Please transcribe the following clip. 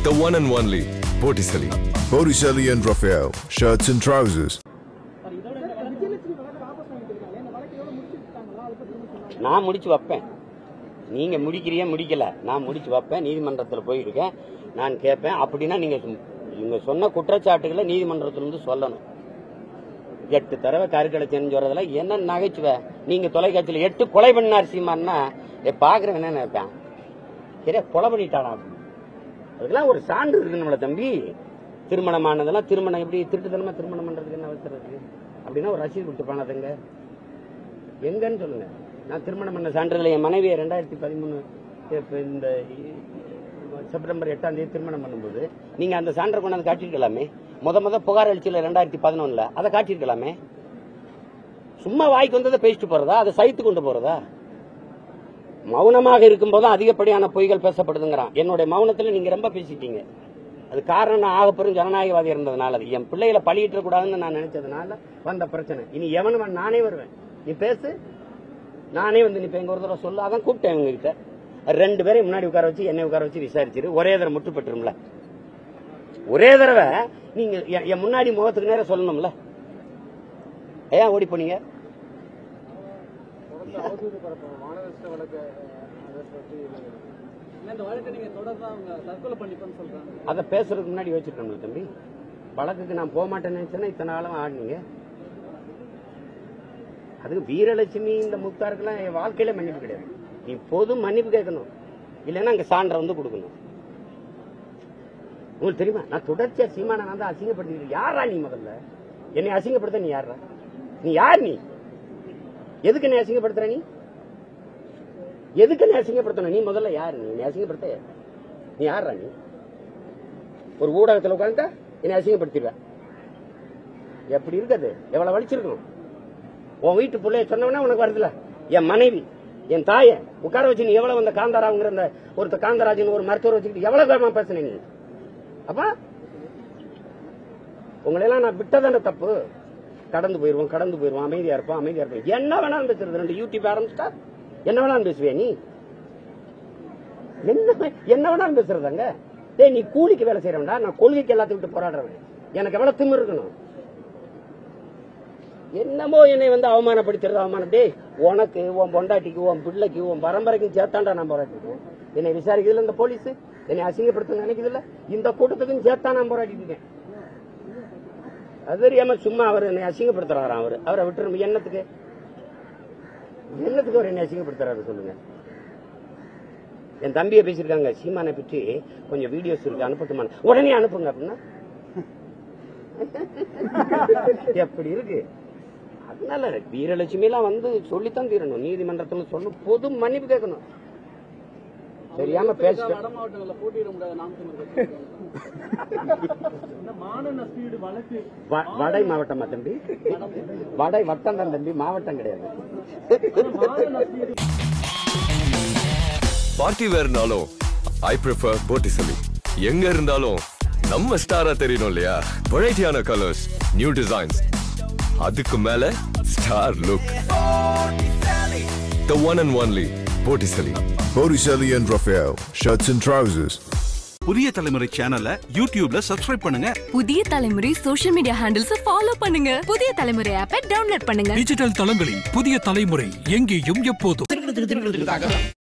The one and only Botticelli. Botticelli and Raphael, shirts and trousers. நான் முடிச்சு வைப்பேன் நீங்க முடிக்கிறிய முடிக்கல நான் முடிச்சு வைப்பேன் நீதிமன்றத்தில் போயிருக்கேன் நான் கேட்பேன் அப்படின்னா நீங்க நீங்க சொன்ன குற்றச்சாட்டுகளை நீதிமன்றத்துல இருந்து சொல்லணும் எட்டு தடவை கருக்கடை செஞ்சு வரதுல என்ன நகைச்சுவை நீங்க தொலைக்காட்சியில் எட்டு கொலை பண்ணார் சீமான்னா ஏ பாக்குறவன் என்ன நினைப்பேன் சரியா கொலை பண்ணிட்டானா அதுக்கெல்லாம் ஒரு சான்று இருக்கு நம்மள தம்பி திருமணமானதெல்லாம் திருமணம் எப்படி திருட்டுத்தனமா திருமணம் பண்றதுக்கு என்ன அவசரம் இருக்கு அப்படின்னா ஒரு ரசீது கொடுத்து பணத்துங்க எங்கன்னு சொல்லுங்க நான் திருமணம் பண்ண சான்றிதழ் என் மனைவியை ரெண்டாயிரத்தி பதிமூணு இப்ப இந்த செப்டம்பர் எட்டாம் தேதி திருமணம் பண்ணும்போது நீங்க அந்த சான்றை கொண்டாந்து காட்டியிருக்கலாமே முத முத புகார் அளிச்சல ரெண்டாயிரத்தி பதினொன்னுல அதை காட்டியிருக்கலாமே சும்மா வாய்க்கு வந்ததை பேசிட்டு போறதா அதை சைத்து கொண்டு போறதா மௌனமாக இருக்கும்போது அதிகப்படியான பொய்கள் பேசப்படுதுங்கிறான் என்னுடைய மௌனத்துல நீங்க ரொம்ப பேசிட்டீங்க அது காரணம் நான் ஆகப்பெரும் ஜனநாயகவாதி இருந்ததுனால அது என் பிள்ளைகளை பழியிட்ட கூடாதுன்னு நான் நினைச்சதுனால வந்த பிரச்சனை இனி எவனும் நானே வருவேன் நீ பேசு நானே வந்து நீ இப்ப எங்க ஒரு தடவை சொல்லு அதான் கூப்பிட்டேன் இவங்க கிட்ட ரெண்டு பேரையும் முன்னாடி உட்கார வச்சு என்னை உட்கார வச்சு விசாரிச்சிரு ஒரே தடவை முட்டு பெற்றுரும்ல ஒரே தடவை நீங்க என் என் முன்னாடி முகத்துக்கு நேரம் சொல்லணும்ல ஏன் ஓடி போனீங்க இந்த வழக்கை நீங்க தொடர்ந்து அவங்க தற்கொலை பண்ணிப்பேன்னு சொல்றாங்க அதை பேசுறதுக்கு முன்னாடி யோசிச்சிருக்கணும்ல தம்பி வழக்குக்கு நான் போக மாட்டேன்னு நினைச்சேன்னா இத்தனை காலம் ஆடினீங்க அதுக்கு வீரலட்சுமி இந்த முக்தாருக்கெல்லாம் என் வாழ்க்கையில மன்னிப்பு கிடையாது நீ பொது மன்னிப்பு கேட்கணும் இல்லைன்னா அங்க சான்றை வந்து கொடுக்கணும் உங்களுக்கு தெரியுமா நான் தொடர்ச்சியா சீமான நான் தான் அசிங்கப்படுத்திக்கிறேன் யாரா நீ முதல்ல என்னை அசிங்கப்படுத்த நீ யாரா நீ யார் நீ எதுக்கு என்னை அசிங்கப்படுத்துற நீ எதுக்கு நீ அசிங்கப்படுத்தணும் நீ முதல்ல யாரு நீ என்னை அசிங்கப்படுத்த நீ யாரா நீ ஒரு ஊடகத்தில் உட்காந்துட்டா என்னை அசிங்கப்படுத்திடுவேன் எப்படி இருக்காது எவ்வளவு வலிச்சிருக்கும் உன் வீட்டு பிள்ளைய சொன்னவனே உனக்கு வருதுல என் மனைவி என் தாயை உட்கார வச்சு நீ எவ்வளவு அந்த காந்தாராவுங்கிற அந்த ஒருத்த காந்தராஜன் ஒரு மருத்துவர் வச்சுக்கிட்டு எவ்வளவு காலமா பேசுன நீ அப்பா உங்களை எல்லாம் நான் விட்டதான தப்பு கடந்து போயிருவோம் கடந்து போயிருவோம் அமைதியா இருப்போம் அமைதியா இருப்போம் என்ன வேணாலும் பேசுறது ரெண்டு யூடியூப் ஆரம்பிச்சிட்டா என்ன வேணாலும் பேசுவியா நீ என்ன என்ன வேணாலும் பேசுறதாங்க டேய் நீ கூலிக்கு வேலை செய்யறவன்டா நான் கொள்கைக்கு எல்லாத்தையும் விட்டு போராடுறவன் எனக்கு எவ்வளவு திமிரு இருக்கணும் என்னமோ என்னை வந்து அவமானப்படுத்துறது அவமானம் டேய் உனக்கு உன் பொண்டாட்டிக்கு உன் பிள்ளைக்கு உன் பரம்பரைக்கு சேர்த்தாண்டா நான் போராட்டிட்டு என்னை விசாரிக்கிறதுல இந்த போலீஸ் என்னை அசிங்கப்படுத்த நினைக்குதுல்ல இந்த கூட்டத்துக்கும் சேர்த்தா நான் போராட்டிட்டு இருக்கேன் அது தெரியாம சும்மா அவர் என்னை அசிங்கப்படுத்துறாராம் அவர் அவரை விட்டுரும் என்னத்துக்கு என்னத்துக்கு அவர் என்னை அசிங்கப்படுத்துறாரு சொல்லுங்க என் தம்பியை பேசியிருக்காங்க சீமானை பற்றி கொஞ்சம் வீடியோஸ் இருக்கு அனுப்பட்டுமா உடனே அனுப்புங்க அப்படின்னா எப்படி இருக்கு அதனால வீரலட்சுமி எல்லாம் வந்து சொல்லித்தான் தீரணும் நீதிமன்றத்துல சொல்லணும் பொது மன்னிப்பு கேட்கணும் தெரியாம பேசிட்டேன் வட மாவட்டங்கள்ல போட்டியிட முடியாத நாம் தமிழர் கட்சி. இந்த மாநில ஸ்பீடு வழக்கு வ- வடை மாவட்டமா தம்பி வடை வட்டம் தான் தம்பி மாவட்டம் கிடையாது மாநில ஸ்பீடு பார்ட்டி வேர்னாலும் ஐ ப்ரிஃபர் Botticelli. எங்க இருந்தாலும் நம்ம ஸ்டாரா தெரியணும் இல்லையா வெரைட்டியான கலர்ஸ் நியூ டிசைன்ஸ் அதுக்கு மேல star look The one and only Botticelli. Botticelli and Raphael, shirts and trousers. புதிய தலைமுறை சேனலை யூடியூப்ல சப்ஸ்கிரைப் பண்ணுங்க புதிய தலைமுறை சோஷியல் மீடியா ஹேண்டில்ஸ் ஃபாலோ பண்ணுங்க புதிய தலைமுறை ஆப்பை டவுன்லோட் பண்ணுங்க டிஜிட்டல் தளங்களில் புதிய தலைமுறை எங்கேயும் எப்போதும்